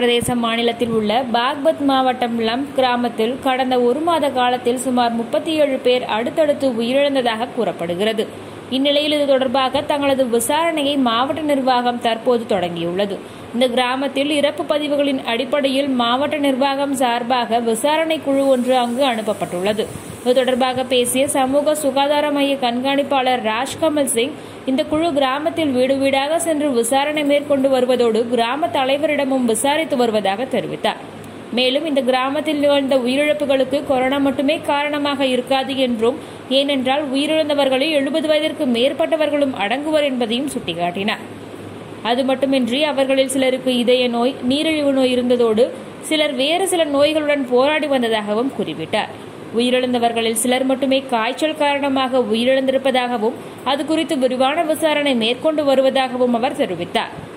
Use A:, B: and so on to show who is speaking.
A: பிரதேச மாநிலத்தில் உள்ள பாக்பத் மாவட்டம் லம் கிராமத்தில் கடந்த ஒரு மாத காலத்தில் சுமார் முப்பத்தி ஏழு பேர் அடுத்தடுத்து உயிரிழந்ததாக கூறப்படுகிறது இந்நிலையில் இது தொடர்பாக தங்களது விசாரணையை மாவட்ட நிர்வாகம் தற்போது தொடங்கியுள்ளது இந்த கிராமத்தில் இறப்பு பதிவுகளின் அடிப்படையில் மாவட்ட நிர்வாகம் சார்பாக விசாரணை குழு ஒன்று அங்கு அனுப்பப்பட்டுள்ளது இது தொடர்பாக பேசிய சமூக சுகாதார மைய கண்காணிப்பாளர் ராஜ்கமல் சிங் இந்த குழு கிராமத்தில் வீடு வீடாக சென்று விசாரணை மேற்கொண்டு வருவதோடு கிராம தலைவரிடமும் விசாரித்து வருவதாக தெரிவித்தார் மேலும் இந்த கிராமத்தில் நிகழ்ந்த உயிரிழப்புகளுக்கு கொரோனா மட்டுமே காரணமாக இருக்காது என்றும் ஏனென்றால் உயிரிழந்தவர்களில் எழுபது வயதிற்கு மேற்பட்டவர்களும் அடங்குவர் என்பதையும் சுட்டிக்காட்டினார் அது மட்டுமின்றி அவர்களில் சிலருக்கு இதய நோய் நீரிழிவு நோய் இருந்ததோடு சிலர் வேறு சில நோய்களுடன் போராடி வந்ததாகவும் குறிப்பிட்டார் உயிரிழந்தவர்களில் சிலர் மட்டுமே காய்ச்சல் காரணமாக உயிரிழந்திருப்பதாகவும் அது குறித்து விரிவான விசாரணை மேற்கொண்டு வருவதாகவும் அவர் தெரிவித்தார்